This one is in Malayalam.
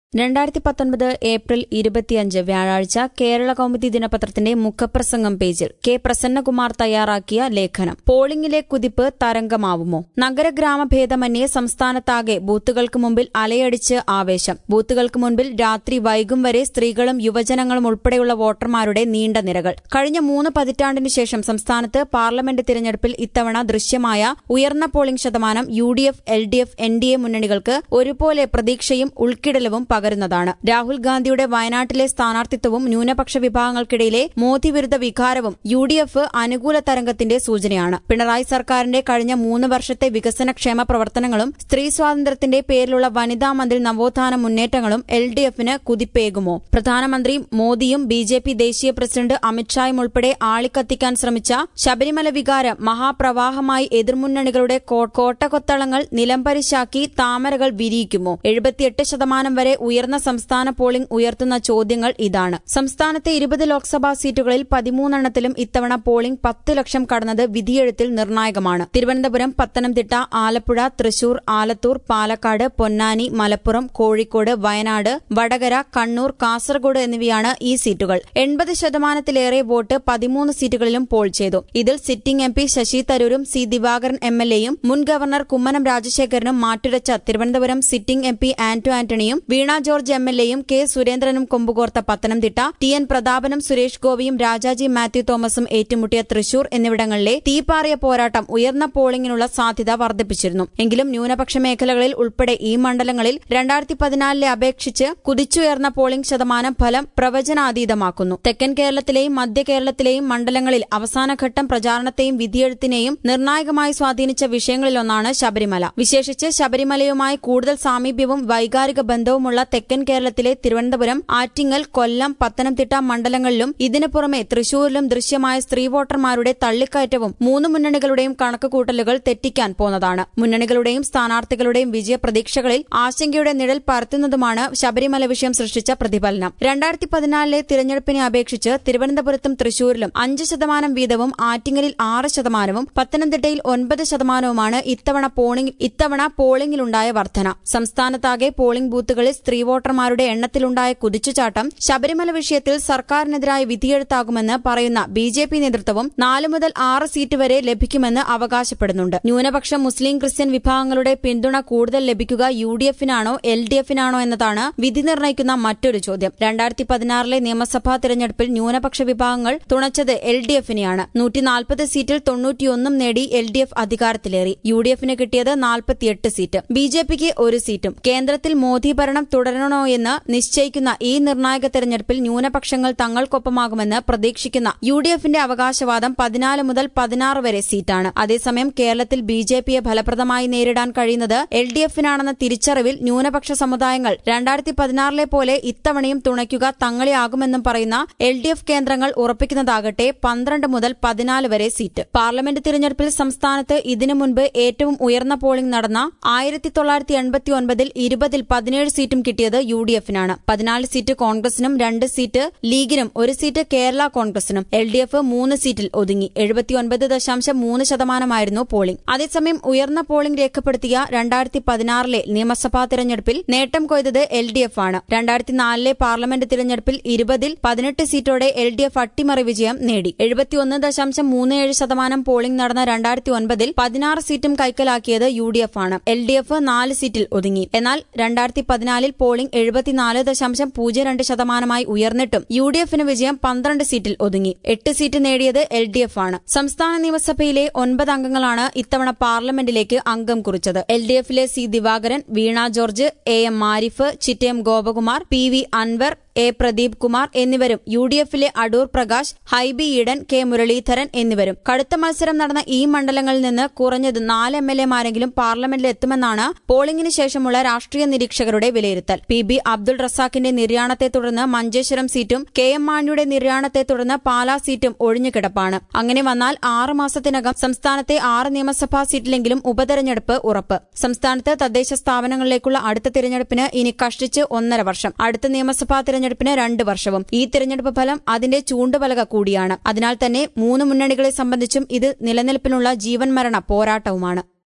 രണ്ടായിരത്തി പത്തൊൻപത് ഏപ്രിൽ ഇരുപത്തിയഞ്ച് വ്യാഴാഴ്ച കേരള കൗമുദി ദിനപത്രത്തിന്റെ മുഖപ്രസംഗം പേജിൽ കെ പ്രസന്നകുമാർ തയ്യാറാക്കിയ ലേഖനം പോളിംഗിലെ കുതിപ്പ് തരംഗമാവുമോ നഗരഗ്രാമ ഭേദമന്യേ സംസ്ഥാനത്താകെ ബൂത്തുകൾക്ക് മുമ്പിൽ അലയടിച്ച് ആവേശം ബൂത്തുകൾക്ക് മുൻപിൽ രാത്രി വൈകും വരെ സ്ത്രീകളും യുവജനങ്ങളും ഉൾപ്പെടെയുള്ള വോട്ടർമാരുടെ നീണ്ട നിരകൾ കഴിഞ്ഞ മൂന്ന് പതിറ്റാണ്ടിനു ശേഷം സംസ്ഥാനത്ത് പാർലമെന്റ് തിരഞ്ഞെടുപ്പിൽ ഇത്തവണ ദൃശ്യമായ ഉയർന്ന പോളിംഗ് ശതമാനം U D F L D F N D A മുന്നണികൾക്ക് ഒരുപോലെ പ്രതീക്ഷയും ഉൾക്കിടലവും പകരുന്നതാണ് രാഹുൽ ഗാന്ധിയുടെ വയനാട്ടിലെ സ്ഥാനാർത്ഥിത്വവും ന്യൂനപക്ഷ വിഭാഗങ്ങൾക്കിടയിലെ മോദി വിരുദ്ധ വികാരവും യു ഡി എഫ് അനുകൂല തരംഗത്തിന്റെ സൂചനയാണ് പിണറായി സർക്കാരിന്റെ കഴിഞ്ഞ മൂന്ന് വർഷത്തെ വികസനക്ഷേമ പ്രവർത്തനങ്ങളും സ്ത്രീ സ്വാതന്ത്ര്യത്തിന്റെ പേരിലുള്ള വനിതാ മന്ത്രി നവോത്ഥാന മുന്നേറ്റങ്ങളും എൽ ഡി എഫിന് കുതിപ്പേകുമോ പ്രധാനമന്ത്രി മോദിയും ബി ജെ പി ദേശീയ പ്രസിഡന്റ് അമിത്ഷായും ഉൾപ്പെടെ ആളിക്കത്തിക്കാൻ ശ്രമിച്ച ശബരിമല വികാരം മഹാപ്രവാഹമായി എതിർമുന്നണികളുടെ കോ- കോട്ടകൊത്തളങ്ങൾ നിലംപരിശാക്കി താമരകൾ വിരിയിക്കുമോ എഴുപത്തിയെട്ട് ശതമാനം വരെ ഉയർന്ന സംസ്ഥാന പോളിംഗ് ഉയർത്തുന്ന ചോദ്യങ്ങൾ ഇതാണ് സംസ്ഥാനത്തെ ഇരുപത് ലോക്സഭാ സീറ്റുകളിൽ പതിമൂന്നെണ്ണത്തിലും ഇത്തവണ പോളിംഗ് പത്ത് ലക്ഷം കടന്നത് വിധിയെഴുത്തിൽ നിർണായകമാണ് തിരുവനന്തപുരം പത്തനംതിട്ട ആലപ്പുഴ തൃശൂർ ആലത്തൂർ പാലക്കാട് പൊന്നാനി മലപ്പുറം കോഴിക്കോട് വയനാട് വടകര കണ്ണൂർ കാസർഗോഡ് എന്നിവയാണ് ഈ സീറ്റുകൾ എൺപത് ശതമാനത്തിലേറെ വോട്ട് പതിമൂന്ന് സീറ്റുകളിലും പോൾ ചെയ്തു ഇതിൽ സിറ്റിംഗ് എം പി ശശി തരൂരും സി ദിവാകരൻ എം എൽ എയും മുൻ ഗവർണർ കുമ്മനം രാജശേഖരനും മാറ്റുരച്ച Thiruvananthapuram sitting M P Anto ആന്റണിയും വീണ ജോർജ് എം എൽ എയും കെ സുരേന്ദ്രനും കൊമ്പുകോർത്ത പത്തനംതിട്ട ടി എൻ പ്രതാപനും സുരേഷ് ഗോപിയും രാജാജി മാത്യു തോമസും ഏറ്റുമുട്ടിയ തൃശൂർ എന്നിവിടങ്ങളിലെ തീപ്പാറിയ പോരാട്ടം ഉയർന്ന പോളിംഗിനുള്ള സാധ്യത വർദ്ധിപ്പിച്ചിരുന്നു എങ്കിലും ന്യൂനപക്ഷ മേഖലകളിൽ ഉൾപ്പെടെ ഈ മണ്ഡലങ്ങളിൽ രണ്ടായിരത്തി പതിനാലിലെ അപേക്ഷിച്ച് കുതിച്ചുയർന്ന പോളിംഗ് ശതമാനം ഫലം പ്രവചനാതീതമാക്കുന്നു തെക്കൻ കേരളത്തിലെയും മധ്യ കേരളത്തിലെയും മണ്ഡലങ്ങളിൽ അവസാനഘട്ടം പ്രചാരണത്തെയും വിധിയെഴുത്തിനെയും നിർണായകമായി സ്വാധീനിച്ച വിഷയങ്ങളിലൊന്നാണ് ശബരിമല വിശേഷിച്ച് ശബരിമലയുമായി കൂടുതൽ സാമീപ്യവും വൈകാരിക ബന്ധവുമുള്ള തെക്കൻ കേരളത്തിലെ തിരുവനന്തപുരം ആറ്റിങ്ങൽ കൊല്ലം പത്തനംതിട്ട മണ്ഡലങ്ങളിലും ഇതിനു പുറമെ തൃശൂരിലും ദൃശ്യമായ സ്ത്രീ വോട്ടർമാരുടെ തള്ളിക്കയറ്റവും മൂന്ന് മുന്നണികളുടെയും കണക്കുകൂട്ടലുകൾ തെറ്റിക്കാൻ പോന്നതാണ് മുന്നണികളുടെയും സ്ഥാനാർത്ഥികളുടെയും വിജയപ്രതീക്ഷകളിൽ ആശങ്കയുടെ നിഴൽ പരത്തുന്നതുമാണ് ശബരിമല വിഷയം സൃഷ്ടിച്ച പ്രതിഫലനം രണ്ടായിരത്തി പതിനാലിലെ തിരഞ്ഞെടുപ്പിനെ അപേക്ഷിച്ച് തിരുവനന്തപുരത്തും തൃശൂരിലും അഞ്ച് ശതമാനം വീതവും ആറ്റിങ്ങലിൽ ആറ് ശതമാനവും പത്തനംതിട്ടയിൽ ഒൻപത് ശതമാനവുമാണ് ഇത്തവണ പോളിംഗ് ഇത്തവണ പോളിംഗിലുണ്ടായ വർധന സംസ്ഥാനത്താകെ പോളിംഗ് ബൂത്തുകളിൽ സ്ത്രീ വോട്ടർമാരുടെ എണ്ണത്തിലുണ്ടായ കുതിച്ചുചാട്ടം ശബരിമല വിഷയത്തിൽ സർക്കാരിനെതിരായ വിധിയെഴുത്താകുമെന്ന് പറയുന്ന ബി ജെ പി നേതൃത്വവും നാല് മുതൽ ആറ് സീറ്റ് വരെ ലഭിക്കുമെന്ന് അവകാശപ്പെടുന്നുണ്ട് ന്യൂനപക്ഷ മുസ്ലിം ക്രിസ്ത്യൻ വിഭാഗങ്ങളുടെ പിന്തുണ കൂടുതൽ ലഭിക്കുക യു ഡി എഫിനാണോ എൽ ഡി എഫിനാണോ എന്നതാണ് വിധി നിർണ്ണയിക്കുന്ന മറ്റൊരു ചോദ്യം രണ്ടായിരത്തി പതിനാറിലെ നിയമസഭാ തെരഞ്ഞെടുപ്പിൽ ന്യൂനപക്ഷ വിഭാഗങ്ങൾ തുണച്ചത് എൽ ഡി എഫിനെയാണ് നൂറ്റിനാൽപ്പത് സീറ്റിൽ തൊണ്ണൂറ്റിയൊന്നും നേടി എൽ ഡി എഫ് അധികാരത്തിലേറി യു ഡി എഫിന് കിട്ടിയത് നാൽപ്പത്തിയെട്ട് സീറ്റ് ബി ജെ പിക്ക് ഒരു സീറ്റും കേന്ദ്രത്തിൽ മോദി ഭരണം തുടരണോ എന്ന് നിശ്ചയിക്കുന്ന ഈ നിർണായക തെരഞ്ഞെടുപ്പിൽ ന്യൂനപക്ഷങ്ങൾ തങ്ങൾക്കൊപ്പമാകുമെന്ന് പ്രതീക്ഷിക്കുന്ന യു ഡി എഫിന്റെ അവകാശവാദം പതിനാല് മുതൽ പതിനാറ് വരെ സീറ്റാണ് അതേസമയം കേരളത്തിൽ ബി ജെ പിയെ ഫലപ്രദമായി നേരിടാൻ കഴിയുന്നത് എൽ ഡി എഫിനാണെന്ന തിരിച്ചറിവിൽ ന്യൂനപക്ഷ സമുദായങ്ങൾ രണ്ടായിരത്തി പതിനാറിലെ പോലെ ഇത്തവണയും തുണയ്ക്കുക തങ്ങളെയാകുമെന്നും പറയുന്ന എൽ ഡി എഫ് കേന്ദ്രങ്ങൾ ഉറപ്പിക്കുന്നതാകട്ടെ പന്ത്രണ്ട് മുതൽ പതിനാല് വരെ സീറ്റ് പാർലമെന്റ് തിരഞ്ഞെടുപ്പിൽ സംസ്ഥാനത്ത് ഇതിനു മുൻപ് ഏറ്റവും ഉയർന്ന പോളിംഗ് നടന്ന ആയിരത്തി തൊള്ളായിരത്തി എൺപത്തി ഒൻപതിൽ ഇരുപതിൽ പതിനേഴ് സീറ്റും കിട്ടിയത് യു ഡി എഫിനാണ് പതിനാല് സീറ്റ് കോൺഗ്രസിനും രണ്ട് സീറ്റ് ലീഗിനും ഒരു സീറ്റ് കേരള കോൺഗ്രസിനും എൽ ഡി എഫ് മൂന്ന് സീറ്റിൽ ഒതുങ്ങി എഴുപത്തിയൊൻപത് ദശാംശം മൂന്ന് ശതമാനമായിരുന്നു പോളിംഗ് അതേസമയം ഉയർന്ന പോളിംഗ് രേഖപ്പെടുത്തിയ രണ്ടായിരത്തി പതിനാറിലെ നിയമസഭാ തിരഞ്ഞെടുപ്പിൽ നേട്ടം കൊയ്തത് എൽ ഡി എഫ് ആണ് രണ്ടായിരത്തി നാലിലെ പാർലമെന്റ് തിരഞ്ഞെടുപ്പിൽ ഇരുപതിൽ പതിനെട്ട് സീറ്റോടെ എൽ ഡി എഫ് അട്ടിമറി വിജയം നേടി എഴുപത്തിയൊന്ന് ദശാംശം മൂന്ന് ഏഴ് ശതമാനം പോളിംഗ് നടന്ന രണ്ടായിരത്തി ഒൻപതിൽ പതിനാറ് സീറ്റും കൈക്കലാക്കിയത് യു ഡി എഫ് ആണ് എൽ ഡി എഫ് നാല് സീറ്റിൽ ഒതുങ്ങി എന്നാൽ രണ്ടായിരത്തി പതിനാലിൽ പോളിംഗ് എഴുപത്തിനാല് ദശാംശം പൂജ്യം രണ്ട് ശതമാനമായി ഉയർന്നിട്ടും യു ഡി എഫിന് വിജയം പന്ത്രണ്ട് സീറ്റിൽ ഒതുങ്ങി എട്ട് സീറ്റ് നേടിയത് എൽ ഡി എഫ് ആണ് സംസ്ഥാന നിയമസഭയിലെ ഒൻപത് അംഗങ്ങളാണ് ഇത്തവണ പാർലമെന്റിലേക്ക് അംഗം കുറിച്ചത് എൽ ഡി എഫിലെ C Divakaran Veena George A M മാരിഫ് Chittayam Gopakumar P V Anvar A Pradeep Kumar എന്നിവരും യു ഡി എഫിലെ അടൂർ പ്രകാശ് ഹൈബി ഈഡൻ കെ മുരളീധരൻ എന്നിവരും കടുത്ത മത്സരം നടന്ന ഈ മണ്ഡലങ്ങളിൽ നിന്ന് കുറഞ്ഞത് നാല് എം എൽ എമാരെങ്കിലും പാർലമെന്റിൽ എത്തുമെന്നാണ് പോളിംഗിന് ശേഷമുള്ള രാഷ്ട്രീയ നിരീക്ഷകരുടെ വിലയിരുത്തൽ പി ബി അബ്ദുൾ റസാഖിന്റെ നിര്യാണത്തെ തുടർന്ന് മഞ്ചേശ്വരം സീറ്റും കെ എം മാണിയുടെ നിര്യാണത്തെ തുടർന്ന് പാലാ സീറ്റും ഒഴിഞ്ഞുകിടപ്പാണ് അങ്ങനെ വന്നാൽ ആറ് മാസത്തിനകം സംസ്ഥാനത്തെ ആറ് നിയമസഭാ സീറ്റിലെങ്കിലും ഉപതെരഞ്ഞെടുപ്പ് ഉറപ്പ് സംസ്ഥാനത്ത് തദ്ദേശ സ്ഥാപനങ്ങളിലേക്കുള്ള അടുത്ത തിരഞ്ഞെടുപ്പിന് ഇനി കഷ്ടിച്ച് ഒന്നര വർഷം അടുത്ത നിയമസഭാ തിരഞ്ഞെടുപ്പിന് രണ്ട് വർഷവും ഈ തിരഞ്ഞെടുപ്പ് ഫലം അതിന്റെ ചൂണ്ടുപലക കൂടിയാണ് അതിനാൽ തന്നെ മൂന്ന് മുന്നണികളെ സംബന്ധിച്ചും ഇത് നിലനിൽപ്പിനുള്ള ജീവൻ മരണ പോരാട്ടവുമാണ്